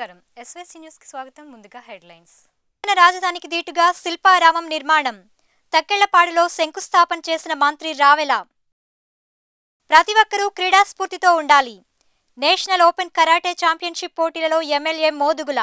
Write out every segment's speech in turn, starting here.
నమస్కారం SYC news కి స్వాగతం ముందుగా హెడ్లైన్స్ తెలంగాణ రాజధానికి దీటుగా శిల్పారామం నిర్మాణం తక్కెళ్లపాడులో శంకుస్థాపన చేసిన మంత్రి రావెల ప్రతి ఒక్కరూ క్రీడా స్ఫూర్తితో ఉండాలి నేషనల్ ఓపెన్ కరాటే ఛాంపియన్షిప్ పోటీలలో ఎమ్మెల్యే మోదుగుల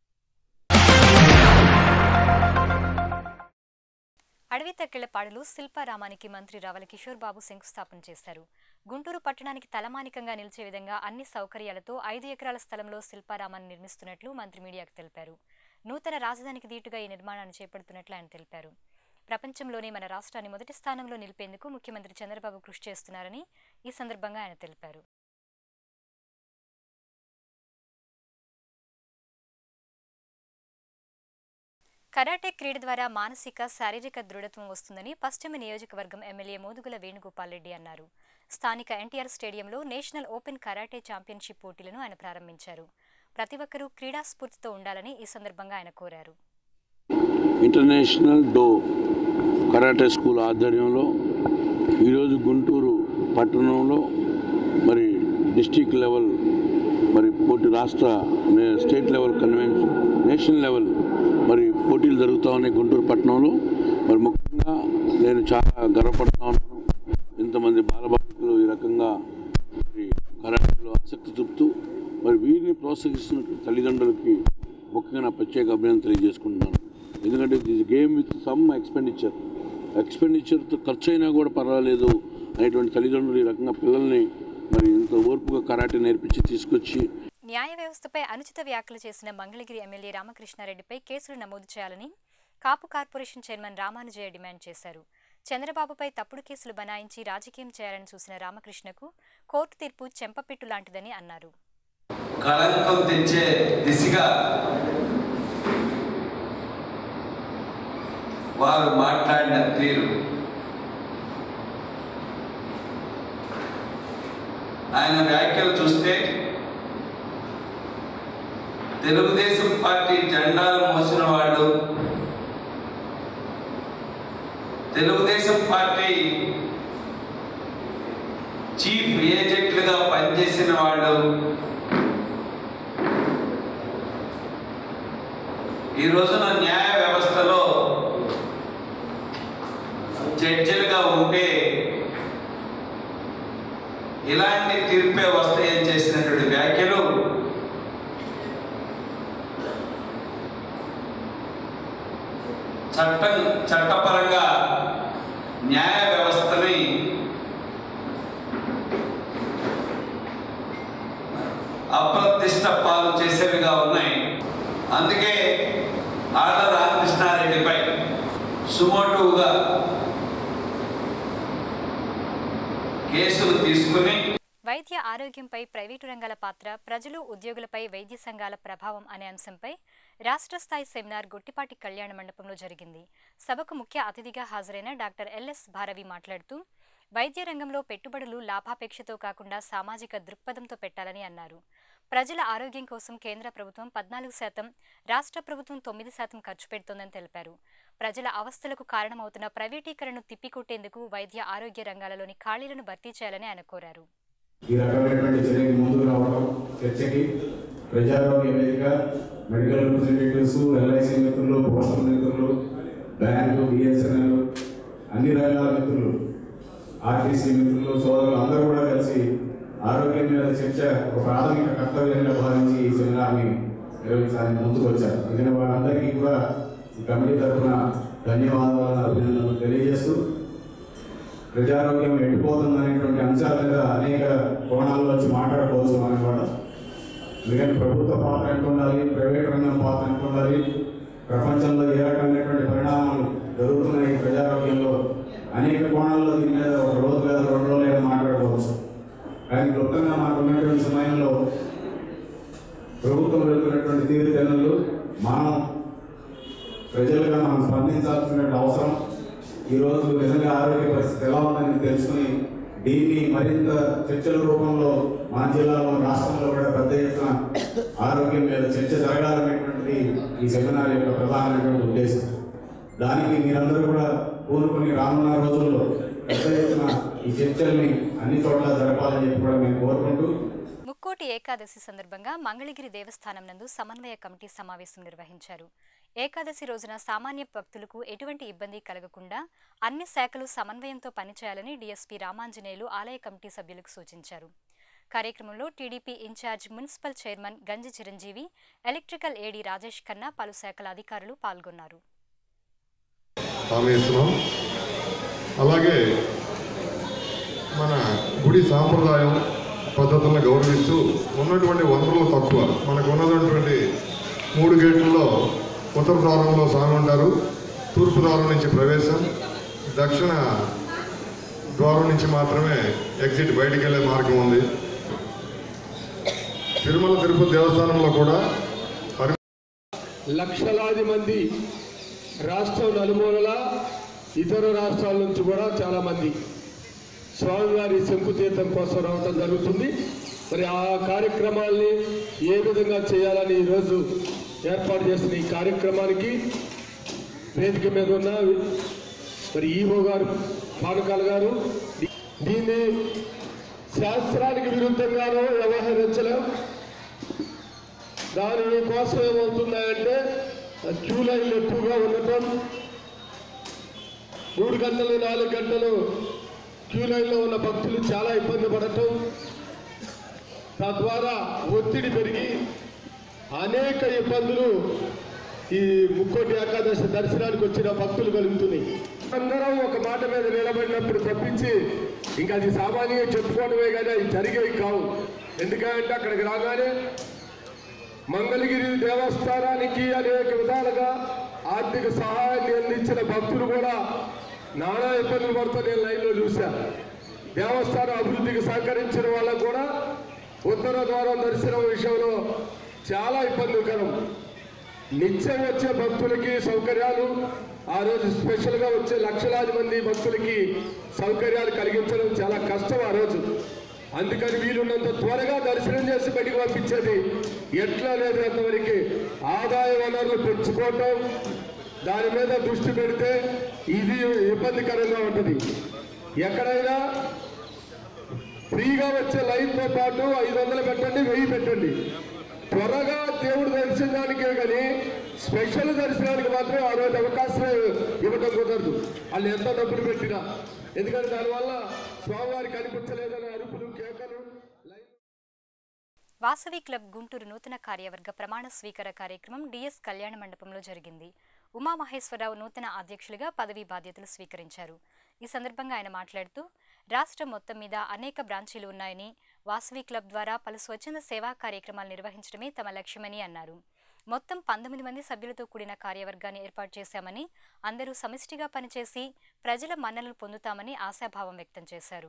అడవి తక్కెళ్లపాడులో శిల్పారామానికి మంత్రి రావల కిషోర్ బాబు శంకుస్థాపన చేశారు గుంటూరు పట్టణానికి తలమానికంగా నిలిచే విధంగా అన్ని సౌకర్యాలతో ఐదు ఎకరాల స్థలంలో శిల్పారామాన్ని నిర్మిస్తున్నట్లు మంత్రి మీడియాకు తెలిపారు నూతన రాజధానికి దీటుగా ఈ నిర్మాణాన్ని చేపడుతున్నట్లు ఆయన తెలిపారు ప్రపంచంలోనే మన రాష్ట్రాన్ని మొదటి స్థానంలో నిలిపేందుకు ముఖ్యమంత్రి చంద్రబాబు కృషి చేస్తున్నారని ఈ సందర్భంగా ఆయన తెలిపారు కరాటే క్రీడ ద్వారా మానసిక శారీరక దృఢత్వం వస్తుందని పశ్చిమ నియోజకవర్గం ఎమ్మెల్యే మోదుగుల వేణుగోపాల్ రెడ్డి అన్నారు స్థానిక ఎన్టీఆర్ స్టేడియంలో నేషనల్ ఓపెన్ కరాటే ఛాంపియన్షిప్ పోటీలను ఆయన ప్రారంభించారు ప్రతి ఒక్కరూ క్రీడా స్ఫూర్తితో ఉండాలని ఈ సందర్భంగా ఆయన కోరారు ఇంటర్నేషనల్ డో కరాటే స్కూల్ ఆధ్వర్యంలో ఈరోజు గుంటూరు పట్టణంలో మరి డిస్టిక్ లెవెల్ మరి పోటీ రాష్ట్ర నే- state level convention national level మరి పోటీలు జరుగుతూ ఉన్నాయి గుంటూరు పట్టణంలో మరి ముఖ్యంగా నేను చాలా గర్వపడతా ఉన్నాను ఇంతమంది బాలబాలికలు ఈ రకంగా మరి కరాటేలో ఆసక్తి చూపుతూ మరి వీరిని ప్రోత్సహిస్తున్న తల్లిదండ్రులకి ముఖ్యంగా నా ప్రత్యేక అభినందన తెలియజేసుకుంటున్నాను ఎందుకంటే this game with some expenditure ఎక్స్పెండిచర్తో ఖర్చు అయినా కూడా పర్వాలేదు అనేటువంటి తల్లిదండ్రులు ఈ రకంగా పిల్లల్ని మరి ఇంత ఓర్పుగా కరాటే నేర్పించి తీసుకొచ్చి న్యాయ వ్యవస్థపై అనుచిత వ్యాఖ్యలు చేసిన మంగళగిరి ఎమ్మెల్యే రామకృష్ణారెడ్డిపై కేసులు నమోదు చేయాలని Kapu corporation chairman Ramanujaya demand చేశారు చంద్రబాబుపై తప్పుడు కేసులు బనాయించి రాజకీయం చేయాలని చూసిన రామకృష్ణకు కోర్టు తీర్పు చెంపపెట్టు లాంటిదని అన్నారు కళంకం తెచ్చే దిశగా వారు మాట్లాడిన తీరు ఆయన వ్యాఖ్యలు చూస్తే తెలుగుదేశం పార్టీ జెండాలు మోసిన వాడు తెలుగుదేశం పార్టీ చీఫ్ ఏజెంట్లుగా పనిచేసిన వాడు ఈ రోజున న్యాయ వ్యవస్థలో జడ్జిలుగా ఉంటే ఇలాంటి తీర్పే వస్తాయని చేసినటువంటి వ్యాఖ్యలు చట్టం చట్టపరంగా న్యాయ వ్యవస్థని అప్రతిష్ట పాలు చేసేవిగా ఉన్నాయి అందుకే ఆళ్ళ రామకృష్ణారెడ్డిపై సుమోటుగా కేసులు తీసుకుని వైద్య ఆరోగ్యంపై ప్రైవేటు రంగాల పాత్ర ప్రజలు ఉద్యోగులపై వైద్య సంఘాల ప్రభావం అనే అంశంపై రాష్ట్ర స్థాయి సెమినార్ గొట్టిపాటి కళ్యాణ మండపంలో జరిగింది సభకు ముఖ్య అతిథిగా హాజరైన డాక్టర్ ఎల్ఎస్ భారవి మాట్లాడుతూ వైద్య రంగంలో పెట్టుబడులు లాభాపేక్షతో కాకుండా సామాజిక దృక్పథంతో పెట్టాలని అన్నారు ప్రజల ఆరోగ్యం కోసం కేంద్ర ప్రభుత్వం పద్నాలుగు శాతం రాష్ట్ర ప్రభుత్వం తొమ్మిది శాతం ఖర్చు పెడుతోందని తెలిపారు ప్రజల అవస్థలకు కారణమవుతున్న ప్రైవేటీకరణను తిప్పికొట్టేందుకు వైద్య ఆరోగ్య రంగాలలోని ఖాళీలను భర్తీ చేయాలని ఆయన కోరారు ఈ రకమైనటువంటి చర్యకి ముందుకు రావడం చర్చకి ప్రజారోగ్య వేదిక మెడికల్ రిప్రజెంటేటివ్స్ ఎల్ఐసి మిత్రులు పోస్టల్ మిత్రులు బ్యాంకు బిఎస్ఎన్ఎల్ అన్ని రంగాల మిత్రులు ఆర్టీసీ మిత్రులు సోదరులు అందరూ కూడా కలిసి ఆరోగ్యం మీద చర్చ ఒక ప్రాథమిక కర్తవ్యంగా భావించి ఈ సెమినార్ని నిర్వహించడానికి ముందుకు వచ్చారు అందుకని వాళ్ళందరికీ కూడా ఈ కమిటీ తరఫున ధన్యవాదాలను అభినందనలు తెలియజేస్తూ ప్రజారోగ్యం ఎండిపోతుంది అనేటువంటి అంశాల మీద అనేక కోణాల్లో వచ్చి మాట్లాడుకోవచ్చు మనం కూడా ఎందుకంటే ప్రభుత్వ పాత్ర ఎంత ఉండాలి ప్రైవేట్ రంగం పాత్ర ఎంత ఉండాలి ప్రపంచంలో ఏ రకమైనటువంటి పరిణామాలు జరుగుతున్నాయి ప్రజారోగ్యంలో అనేక కోణాల్లో దీని మీద ఒక రోజు లేదా రెండు రోజులు లేదా మాట్లాడుకోవచ్చు కానీ క్లుప్తంగా మనకు ఉన్నటువంటి సమయంలో ప్రభుత్వం వెళ్తున్నటువంటి తీరుతెన్నులు మనం ప్రజలుగా మనం స్పందించాల్సిన అవసరం ఈరోజు నిజంగా ఆరోగ్య పరిస్థితి ఎలా ఉందని తెలుసుకుని దీన్ని మరింత చర్చల రూపంలో మన జిల్లాలో రాష్ట్రంలో కూడా పెద్ద ఎత్తున ఆరోగ్యం మీద చర్చ జరగాలనేటువంటిది ఈ సెమినార్ యొక్క ప్రధానమైనటువంటి ఉద్దేశం దానికి మీరందరూ కూడా పూనుకొని రానున్న రోజుల్లో పెద్ద ఎత్తున ఈ చర్చల్ని అన్ని చోట్ల జరపాలని చెప్పి కూడా మేము కోరుకుంటూ ముక్కోటి ముక్కోటి ఏకాదశి సందర్భంగా మంగళగిరి దేవస్థానం నందు సమన్వయ కమిటీ సమావేశం నిర్వహించారు ఏకాదశి రోజున సామాన్య భక్తులకు ఎటువంటి ఇబ్బంది కలగకుండా అన్ని శాఖలు సమన్వయంతో పనిచేయాలని డీఎస్పీ రామాంజనేయులు ఆలయ కమిటీ సభ్యులకు సూచించారు కార్యక్రమంలో TDP incharge municipal chairman Ganji Chiranjeevi electrical AD Rajesh Khanna పలు శాఖల అధికారులు పాల్గొన్నారు హామీ ఇస్తున్నాం అలాగే మన గుడి సాంప్రదాయం పద్ధతులను గౌరవిస్తూ ఉన్నటువంటి వనరులు తక్కువ మనకు ఉన్నటువంటి మూడు గేట్లలో ఉత్తర ద్వారంలో స్వామి ఉంటారు తూర్పు ద్వారం నుంచి ప్రవేశం దక్షిణ ద్వారం నుంచి మాత్రమే ఎగ్జిట్ బయటికి వెళ్ళే మార్గం ఉంది తిరుమల తిరుపతి దేవస్థానంలో కూడా పరి లక్షలాది మంది రాష్ట్రం నలుమూలల ఇతర రాష్ట్రాల నుంచి కూడా చాలా మంది స్వామివారి శంకుతీర్థం కోసం రావటం జరుగుతుంది మరి ఆ కార్యక్రమాల్ని ఏ విధంగా చేయాలని ఈరోజు ఏర్పాటు చేసిన ఈ కార్యక్రమానికి వేదిక మీద ఉన్న మరి ఈవో గారు పానకాల గారు దీన్ని శాస్త్రానికి విరుద్ధంగానూ వ్యవహరించలేం దాని కోసం ఏమవుతున్నాయంటే క్యూ లైన్లు ఎక్కువగా ఉండటం మూడు గంటలు నాలుగు గంటలు క్యూ లైన్లో ఉన్న భక్తులు చాలా ఇబ్బంది పడటం తద్వారా ఒత్తిడి పెరిగి అనేక ఇబ్బందులు ఈ ముక్కోటి ఏకాదశి దర్శనానికి వచ్చిన భక్తులు కలుగుతున్నాయి అందరం ఒక మాట మీద నిలబడినప్పుడు తప్పించి ఇంకా అది సామాన్యంగా చెప్పుకోవడమే కానీ అవి జరిగేవి కావు ఎందుకంటే అక్కడికి రాగానే మంగళగిరి దేవస్థానానికి అనేక విధాలుగా ఆర్థిక సహాయాన్ని అందించిన భక్తులు కూడా నానా ఇబ్బందులు పడుతూ నేను లైన్లో చూశా దేవస్థానం అభివృద్ధికి సహకరించిన వాళ్ళకు కూడా ఉత్తర ద్వారం దర్శనం విషయంలో చాలా ఇబ్బందికరం నిత్యం వచ్చే భక్తులకి సౌకర్యాలు ఆ రోజు స్పెషల్గా వచ్చే లక్షలాది మంది భక్తులకి సౌకర్యాలు కలిగించడం చాలా కష్టం ఆ రోజు అందుకని వీలున్నంత త్వరగా దర్శనం చేసి బయటికి పంపించేది ఎట్లా లేదు అంతవరకు ఆదాయ వనరులు పెంచుకోవటం దాని మీద దృష్టి పెడితే ఇది ఇబ్బందికరంగా ఉంటుంది ఎక్కడైనా ఫ్రీగా వచ్చే లైన్తో పాటు ఐదు వందలు పెట్టండి వెయ్యి పెట్టండి త్వరగా దేవుడు దర్శనానికే కానీ స్పెషల్ దర్శనానికి మాత్రం ఆ రోజు అవకాశం ఇవ్వటం కుదరదు వాళ్ళు ఎంత డబ్బులు పెట్టినా ఎందుకంటే దానివల్ల స్వామివారి కనిపించలేదని అరుపులు కేకలు లైన్ వాసవి క్లబ్ గుంటూరు నూతన కార్యవర్గ ప్రమాణ స్వీకార కార్యక్రమం డిఎస్ కళ్యాణ మండపంలో జరిగింది ఉమామహేశ్వరరావు నూతన అధ్యక్షులుగా పదవీ బాధ్యతలు స్వీకరించారు ఈ సందర్భంగా ఆయన మాట్లాడుతూ రాష్ట్రం మొత్తం మీద అనేక బ్రాంచీలు ఉన్నాయని వాసవి క్లబ్ ద్వారా పలు స్వచ్ఛంద సేవా కార్యక్రమాలు నిర్వహించడమే తమ లక్ష్యమని అన్నారు మొత్తం పంతొమ్మిది మంది సభ్యులతో కూడిన కార్యవర్గాన్ని ఏర్పాటు చేశామని అందరూ సమిష్టిగా పనిచేసి ప్రజల మన్ననలు పొందుతామని ఆశాభావం వ్యక్తం చేశారు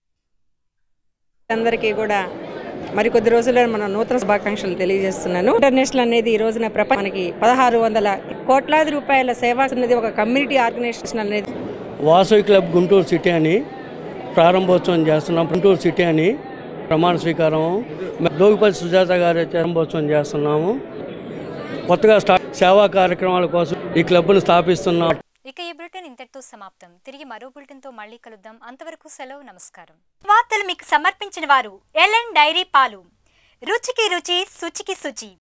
అందరికీ కూడా మరి కొద్ది రోజుల్లో మన నూతన శుభాకాంక్షలు తెలియజేస్తున్నాను ఇంటర్నేషనల్ అనేది ఈ రోజున ప్రపంచ మనకి పదహారు వందల కోట్లాది రూపాయల సేవా అనేది ఒక కమ్యూనిటీ ఆర్గనైజేషన్ అనేది వాసవి క్లబ్ గుంటూరు సిటీ అని ప్రారంభోత్సవం చేస్తున్నాం గుంటూరు సిటీ అని ప్రమాణ స్వీకారం దోగిపల్లి సుజాత గారి ప్రారంభోత్సవం చేస్తున్నాము కొత్తగా స్టార్ట్ సేవా కార్యక్రమాల కోసం ఈ క్లబ్ను స్థాపిస్తున్నాం ఇక ఈ బులెటిన్ ఇంతటితో సమాప్తం తిరిగి మరో బులెటిన్ తో మళ్ళీ కలుద్దాం అంతవరకు సెలవు నమస్కారం వార్తలు మీకు సమర్పించిన వారు ఎల్ఎన్ డైరీ పాలు రుచికి రుచి శుచికి శుచి